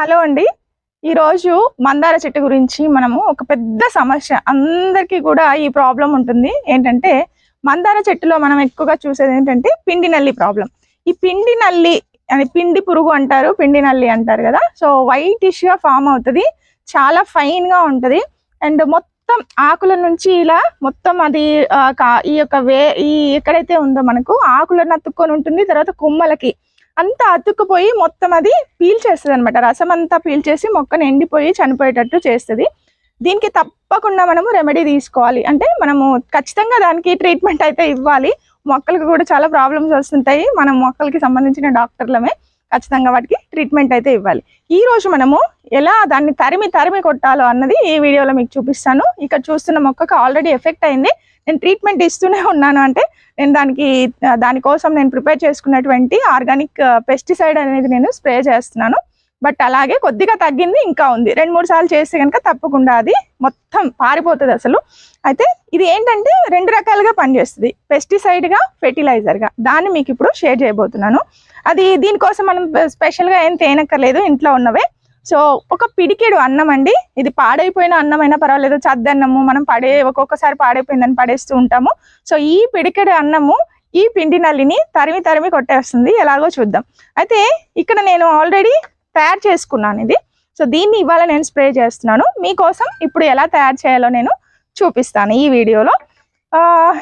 hello అండి ఈరోజు మందార చెట్టు గురించి మనము ఒక పెద్ద సమస్య అందరికీ కూడా ఈ ప్రాబ్లం ఉంటుంది ఏంటంటే మందార చెట్టులో మనం ఎక్కువగా చూసేది ఏంటంటే పిండి నల్లి ప్రాబ్లం ఈ పిండి నల్లి అని పిండి పురుగు అంటారు పిండి నల్లి అంటారు కదా సో వైట్ గా ఫామ్ అవుతుంది చాలా ఫైన్ గా ఉంటది అండ్ మొత్తం ఆకుల నుంచి ఇలా మొత్తం అది ఆ, కా- ఈ యొక్క వే ఈ ఎక్కడైతే ఉందో మనకు ఆకులను అతుక్కొని ఉంటుంది తర్వాత కొమ్మలకి అంతా అతుక్కుపోయి మొత్తం అది పీల్చేస్తుంది అనమాట రసం అంతా పీల్చేసి మొక్కను ఎండిపోయి చనిపోయేటట్టు చేస్తుంది దీనికి తప్పకుండా మనము రెమెడీ తీసుకోవాలి అంటే మనము ఖచ్చితంగా దానికి ట్రీట్మెంట్ అయితే ఇవ్వాలి మొక్కలకు కూడా చాలా ప్రాబ్లమ్స్ వస్తుంటాయి మనం మొక్కలకి సంబంధించిన డాక్టర్లమే ఖచ్చితంగా వాటికి ట్రీట్మెంట్ అయితే ఇవ్వాలి ఈ రోజు మనము ఎలా దాన్ని తరిమి తరిమి కొట్టాలో అన్నది ఈ వీడియోలో మీకు చూపిస్తాను ఇక్కడ చూస్తున్న మొక్కకు ఆల్రెడీ ఎఫెక్ట్ అయింది నేను ట్రీట్మెంట్ ఇస్తూనే ఉన్నాను అంటే నేను దానికి ఆ, దానికోసం నేను ప్రిపేర్ చేసుకున్నటువంటి ఆర్గానిక్ పెస్టిసైడ్ అనేది నేను స్ప్రే చేస్తున్నాను బట్ అలాగే కొద్దిగా తగ్గింది ఇంకా ఉంది రెండు మూడు సార్లు చేస్తే కనుక తప్పకుండా అది మొత్తం పారిపోతుంది అసలు అయితే ఇది ఏంటంటే రెండు రకాలుగా పనిచేస్తుంది పెస్టిసైడ్ గా ఫెర్టిలైజర్ గా దాన్ని మీకు ఇప్పుడు షేర్ చేయబోతున్నాను అది దీనికోసం మనం స్పెషల్ గా ఏం తేనక్కర్లేదు ఇంట్లో ఉన్నవే సో ఒక పిడికెడు అన్నం అండి ఇది పాడైపోయిన అన్నం అయినా పర్వాలేదు చద్దన్నము మనం పడే ఒక్కొక్కసారి పాడైపోయిందని పడేస్తూ ఉంటాము సో ఈ పిడికెడు అన్నము ఈ పిండి నల్లిని తరిమి తరిమి కొట్టేస్తుంది ఎలాగో చూద్దాం అయితే ఇక్కడ నేను ఆల్రెడీ తయారు చేసుకున్నాను ఇది సో దీన్ని ఇవాళ నేను స్ప్రే చేస్తున్నాను మీకోసం ఇప్పుడు ఎలా తయారు చేయాలో నేను చూపిస్తాను ఈ వీడియోలో ఆ,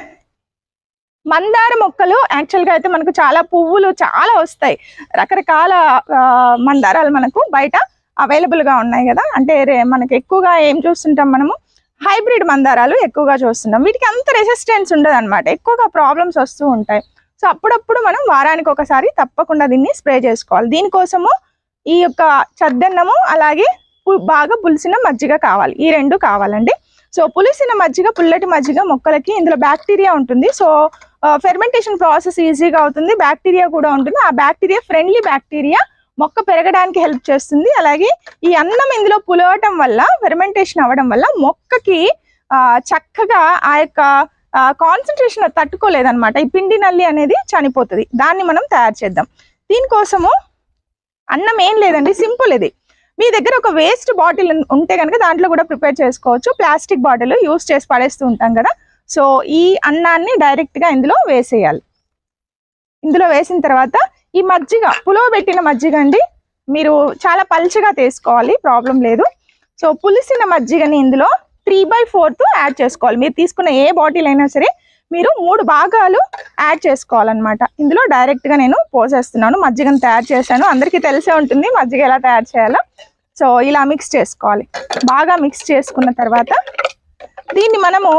మందార మొక్కలు యాక్చువల్గా అయితే మనకు చాలా పువ్వులు చాలా వస్తాయి రకరకాల ఆ, మందారాలు మనకు బయట available గా ఉన్నాయి కదా అంటే రే- మనకి ఎక్కువగా ఏం చూస్తుంటాం మనము హైబ్రిడ్ మందారాలు ఎక్కువగా చూస్తున్నాం వీటికి అంత రెసిస్టెన్స్ ఉండదు అనమాట ఎక్కువగా ప్రాబ్లమ్స్ వస్తూ ఉంటాయి సో అప్పుడప్పుడు మనం వారానికి ఒకసారి తప్పకుండా దీన్ని స్ప్రే చేసుకోవాలి దీనికోసము ఈ యొక్క చద్దన్నము అలాగే పు- బాగా పులిసిన మజ్జిగ కావాలి ఈ రెండు కావాలండి సో పులిసిన మజ్జిగ పుల్లటి మజ్జిగ మొక్కలకి ఇందులో బ్యాక్టీరియా ఉంటుంది సో ఫెర్మెంటేషన్ ప్రాసెస్ ఈజీగా అవుతుంది బ్యాక్టీరియా కూడా ఉంటుంది ఆ బ్యాక్టీరియా ఫ్రెండ్లీ బ్యాక్టీరియా మొక్క పెరగడానికి హెల్ప్ చేస్తుంది అలాగే ఈ అన్నం ఇందులో పులవటం వల్ల ఫెర్మెంటేషన్ అవ్వడం వల్ల మొక్కకి ఆ, చక్కగా ఆ యొక్క కాన్సన్ట్రేషన్ తట్టుకోలేదన్నమాట ఈ పిండి నల్లి అనేది చనిపోతుంది దాన్ని మనం తయారు చేద్దాం దీనికోసము అన్నం ఏం లేదండి సింపుల్ ఇది మీ దగ్గర ఒక వేస్ట్ బాటిల్ ఉంటే కనుక దాంట్లో కూడా ప్రిపేర్ చేసుకోవచ్చు ప్లాస్టిక్ బాటిల్ యూస్ చేసి పడేస్తూ ఉంటాం కదా సో ఈ అన్నాన్ని డైరెక్ట్ గా ఇందులో వేసేయాలి ఇందులో వేసిన తర్వాత ఈ మజ్జిగ పులవబెట్టిన మజ్జిగ అండి మీరు చాలా పల్చగా తీసుకోవాలి ప్రాబ్లం లేదు సో పులిసిన మజ్జిగని ఇందులో త్రీ బై ఫోర్త్ యాడ్ చేసుకోవాలి మీరు తీసుకున్న ఏ బాటిల్ అయినా సరే మీరు మూడు భాగాలు యాడ్ చేసుకోవాలన్నమాట ఇందులో డైరెక్ట్ గా నేను పోసేస్తున్నాను మజ్జిగను తయారు చేశాను అందరికీ తెలిసే ఉంటుంది మజ్జిగ ఎలా తయారు చేయాలో సో ఇలా మిక్స్ చేసుకోవాలి బాగా మిక్స్ చేసుకున్న తర్వాత దీన్ని మనము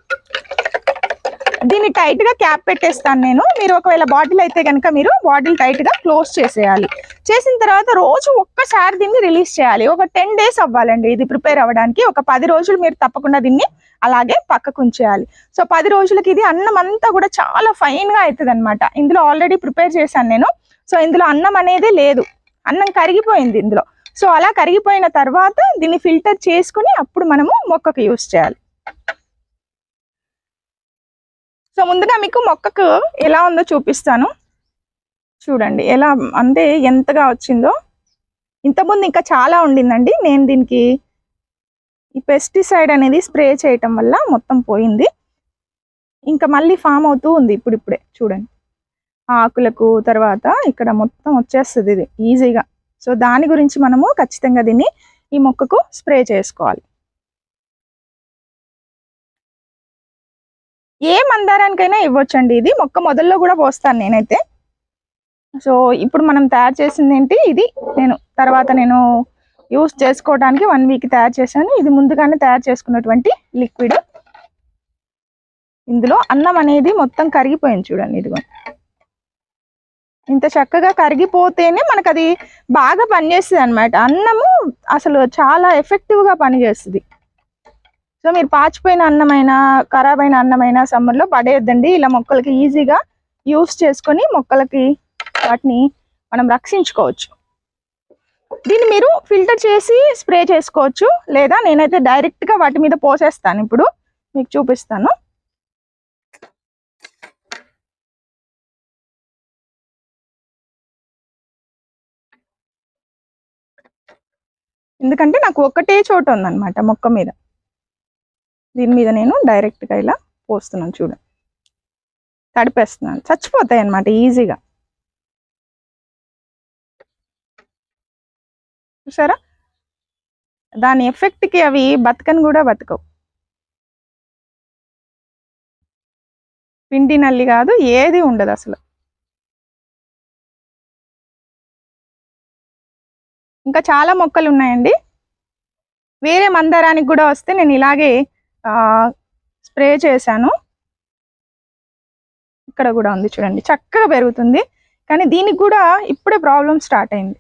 దీన్ని టైట్ గా క్యాప్ పెట్టేస్తాను నేను మీరు ఒకవేళ బాటిల్ అయితే కనుక మీరు బాటిల్ టైట్ గా క్లోజ్ చేసేయాలి చేసిన తర్వాత రోజు ఒక్కసారి దీన్ని రిలీజ్ చేయాలి ఒక టెన్ డేస్ అవ్వాలండి ఇది ప్రిపేర్ అవ్వడానికి ఒక పది రోజులు మీరు తప్పకుండా దీన్ని అలాగే పక్కకు ఉంచేయాలి సో పది రోజులకి ఇది అన్నం అంతా కూడా చాలా ఫైన్ గా అవుతుంది అనమాట ఇందులో ఆల్రెడీ ప్రిపేర్ చేశాను నేను సో ఇందులో అన్నం అనేది లేదు అన్నం కరిగిపోయింది ఇందులో సో అలా కరిగిపోయిన తర్వాత దీన్ని ఫిల్టర్ చేసుకుని అప్పుడు మనము మొక్కకు యూస్ చేయాలి సో ముందుగా మీకు మొక్కకు ఎలా ఉందో చూపిస్తాను చూడండి ఎలా అంటే ఎంతగా వచ్చిందో ఇంతకుముందు ఇంకా చాలా ఉండిందండి నేను దీనికి ఈ పెస్టిసైడ్ అనేది స్ప్రే చేయటం వల్ల మొత్తం పోయింది ఇంకా మళ్ళీ ఫామ్ అవుతూ ఉంది ఇప్పుడు ఇప్పుడే చూడండి ఆకులకు తర్వాత ఇక్కడ మొత్తం వచ్చేస్తుంది ఇది ఈజీగా సో దాని గురించి మనము ఖచ్చితంగా దీన్ని ఈ మొక్కకు స్ప్రే చేసుకోవాలి ఏ మందారానికైనా ఇవ్వచ్చండి ఇది మొక్క మొదల్లో కూడా పోస్తాను నేనైతే సో ఇప్పుడు మనం తయారు చేసింది ఏంటి ఇది నేను తర్వాత నేను యూస్ చేసుకోవడానికి వన్ వీక్ తయారు చేశాను ఇది ముందుగానే తయారు చేసుకున్నటువంటి లిక్విడ్ ఇందులో అన్నం అనేది మొత్తం కరిగిపోయింది చూడండి ఇదిగో ఇంత చక్కగా కరిగిపోతేనే మనకు అది బాగా పనిచేస్తుంది అనమాట అన్నము అసలు చాలా ఎఫెక్టివ్ గా పనిచేస్తుంది సో మీరు పాచిపోయిన అన్నమైనా ఖరాబ్ అయిన అన్నమైనా సమ్మర్లో పడేయద్దండి ఇలా మొక్కలకి ఈజీగా యూస్ చేసుకొని మొక్కలకి వాటిని మనం రక్షించుకోవచ్చు దీన్ని మీరు ఫిల్టర్ చేసి స్ప్రే చేసుకోవచ్చు లేదా నేనైతే డైరెక్ట్ గా వాటి మీద పోసేస్తాను ఇప్పుడు మీకు చూపిస్తాను ఎందుకంటే నాకు ఒకటే చోట ఉందన్నమాట మొక్క మీద దీని మీద నేను డైరెక్ట్గా ఇలా పోస్తున్నాను చూడండి తడిపేస్తున్నాను చచ్చిపోతాయి అన్నమాట ఈజీగా చూసారా దాని ఎఫెక్ట్కి అవి బతకని కూడా బతకవు పిండి నల్లి కాదు ఏది ఉండదు అసలు ఇంకా చాలా మొక్కలు ఉన్నాయండి వేరే మందారానికి కూడా వస్తే నేను ఇలాగే స్ప్రే చేశాను ఇక్కడ కూడా ఉంది చూడండి చక్కగా పెరుగుతుంది కానీ దీనికి కూడా ఇప్పుడే ప్రాబ్లం స్టార్ట్ అయింది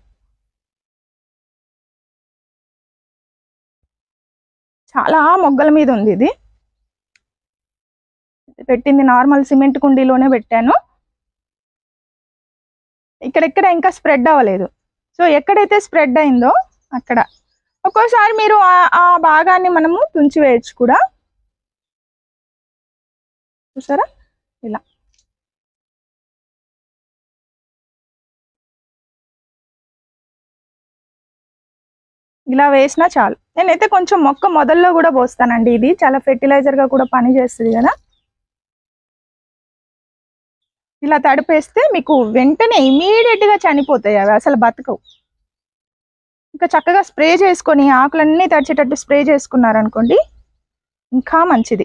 చాలా మొగ్గల మీద ఉంది ఇది పెట్టింది నార్మల్ సిమెంట్ కుండీలోనే పెట్టాను ఇక్కడెక్కడ ఇంకా స్ప్రెడ్ అవ్వలేదు సో ఎక్కడైతే స్ప్రెడ్ అయిందో అక్కడ ఒక్కోసారి మీరు ఆ- ఆ భాగాన్ని మనము తుంచివేయచ్చు కూడా చూసారా ఇలా ఇలా వేసినా చాలు నేనైతే కొంచెం మొక్క మొదల్లో కూడా పోస్తానండి ఇది చాలా ఫెర్టిలైజర్ గా కూడా పని చేస్తుంది కదా ఇలా తడిపేస్తే మీకు వెంటనే ఇమీడియట్ గా చనిపోతాయి అవి అసలు బతకవు ఇంకా చక్కగా స్ప్రే చేసుకొని ఆకులన్నీ తడిచేటట్టు స్ప్రే చేసుకున్నారనుకోండి ఇంకా మంచిది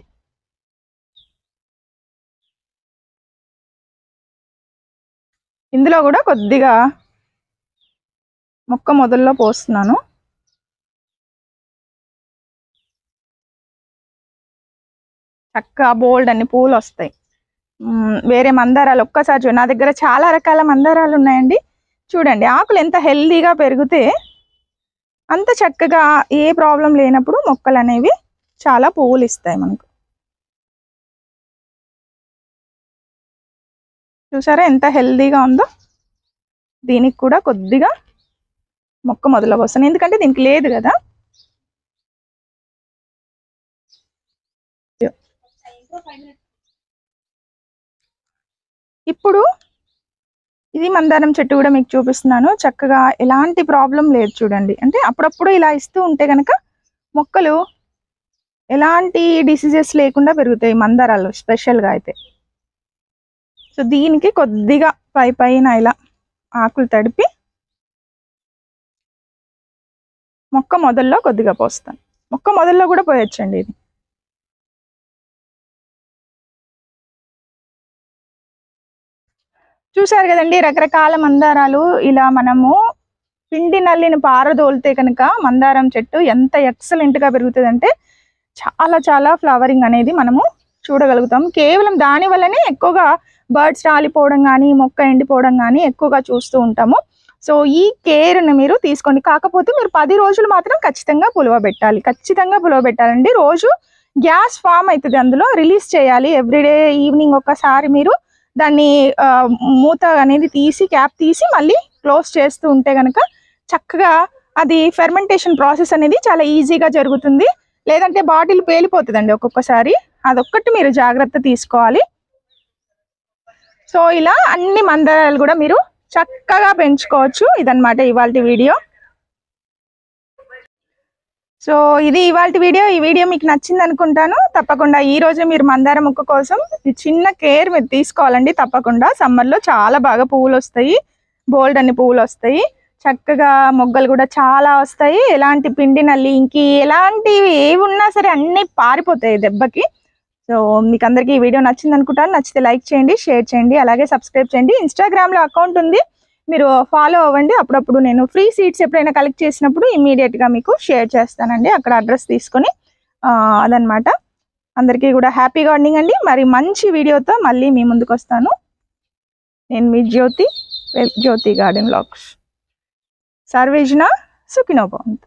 ఇందులో కూడా కొద్దిగా మొక్క మొదల్లో పోస్తున్నాను చక్కగా బోల్డ్ అన్ని పూలు వస్తాయి మ్మ్, వేరే మందారాలు ఒక్కసారి చూడండి నా దగ్గర చాలా రకాల మందారాలు ఉన్నాయండి చూడండి ఆకులు ఎంత హెల్దీగా పెరిగితే అంత చక్కగా ఏ ప్రాబ్లం లేనప్పుడు మొక్కలు అనేవి చాలా పువ్వులు ఇస్తాయి మనకు చూసారా ఎంత హెల్దీగా ఉందో దీనికి కూడా కొద్దిగా మొక్క మొదలు వస్తాను ఎందుకంటే దీనికి లేదు కదా ఇప్పుడు ఇది మందారం చెట్టు కూడా మీకు చూపిస్తున్నాను చక్కగా ఎలాంటి ప్రాబ్లం లేదు చూడండి అంటే అప్పుడప్పుడు ఇలా ఇస్తూ ఉంటే కనుక మొక్కలు ఎలాంటి డిసీజెస్ లేకుండా పెరుగుతాయి మందారాలు స్పెషల్గా అయితే సో దీనికి కొద్దిగా పై పైన ఇలా ఆకులు తడిపి మొక్క మొదల్లో కొద్దిగా పోస్తాను మొక్క మొదల్లో కూడా పోయొచ్చండి ఇది చూసారు కదండి రకరకాల మందారాలు ఇలా మనము పిండి నల్లిని పారదోలితే కనుక మందారం చెట్టు ఎంత ఎక్సలెంట్ గా పెరుగుతుంది అంటే చాలా చాలా ఫ్లవరింగ్ అనేది మనము చూడగలుగుతాం కేవలం దాని వల్లనే ఎక్కువగా బర్డ్స్ రాలిపోవడం కానీ మొక్క ఎండిపోవడం కానీ ఎక్కువగా చూస్తూ ఉంటాము సో ఈ కేర్ని మీరు తీసుకోండి కాకపోతే మీరు పది రోజులు మాత్రం ఖచ్చితంగా పులువ పెట్టాలి ఖచ్చితంగా పులువ పెట్టాలండి రోజు గ్యాస్ ఫామ్ అవుతుంది అందులో రిలీజ్ చేయాలి ఎవ్రీడే ఈవినింగ్ ఒకసారి మీరు దాన్ని ఆ, మూత అనేది తీసి క్యాప్ తీసి మళ్ళీ క్లోజ్ చేస్తూ ఉంటే కనుక చక్కగా అది ఫెర్మెంటేషన్ ప్రాసెస్ అనేది చాలా ఈజీగా జరుగుతుంది లేదంటే బాటిల్ పేలిపోతుందండి ఒక్కొక్కసారి అదొక్కటి మీరు జాగ్రత్త తీసుకోవాలి సో ఇలా అన్ని మందారాలు కూడా మీరు చక్కగా పెంచుకోవచ్చు ఇదన్నమాట ఇవాళ వీడియో సో ఇది ఇవాళ వీడియో ఈ వీడియో మీకు నచ్చింది అనుకుంటాను తప్పకుండా ఈ రోజు మీరు మందార మొక్క కోసం ఈ చిన్న కేర్ మీరు తీసుకోవాలండి తప్పకుండా సమ్మర్ లో చాలా బాగా పువ్వులు వస్తాయి బోల్డ్ అన్ని పువ్వులు వస్తాయి చక్కగా మొగ్గలు కూడా చాలా వస్తాయి ఎలాంటి పిండి నల్లి ఇంకి ఎలాంటివి ఏవి ఉన్నా సరే అన్ని పారిపోతాయి దెబ్బకి సో మీకు అందరికీ ఈ వీడియో నచ్చింది అనుకుంటాను నచ్చితే లైక్ చేయండి షేర్ చేయండి అలాగే సబ్స్క్రైబ్ చేయండి ఇన్స్టాగ్రామ్ లో అకౌంట్ ఉంది మీరు ఫాలో అవ్వండి అప్పుడప్పుడు నేను ఫ్రీ సీట్స్ ఎప్పుడైనా కలెక్ట్ చేసినప్పుడు ఇమీడియట్ గా మీకు షేర్ చేస్తానండి అక్కడ అడ్రస్ తీసుకొని ఆ, అదనమాట అందరికీ కూడా హ్యాపీ గార్డెనింగ్ అండి మరి మంచి వీడియోతో మళ్ళీ మీ ముందుకు వస్తాను నేను మీ జ్యోతి జ్యోతి గార్డెన్ బ్లాగ్స్ సర్వేజన సుఖినోభవంతు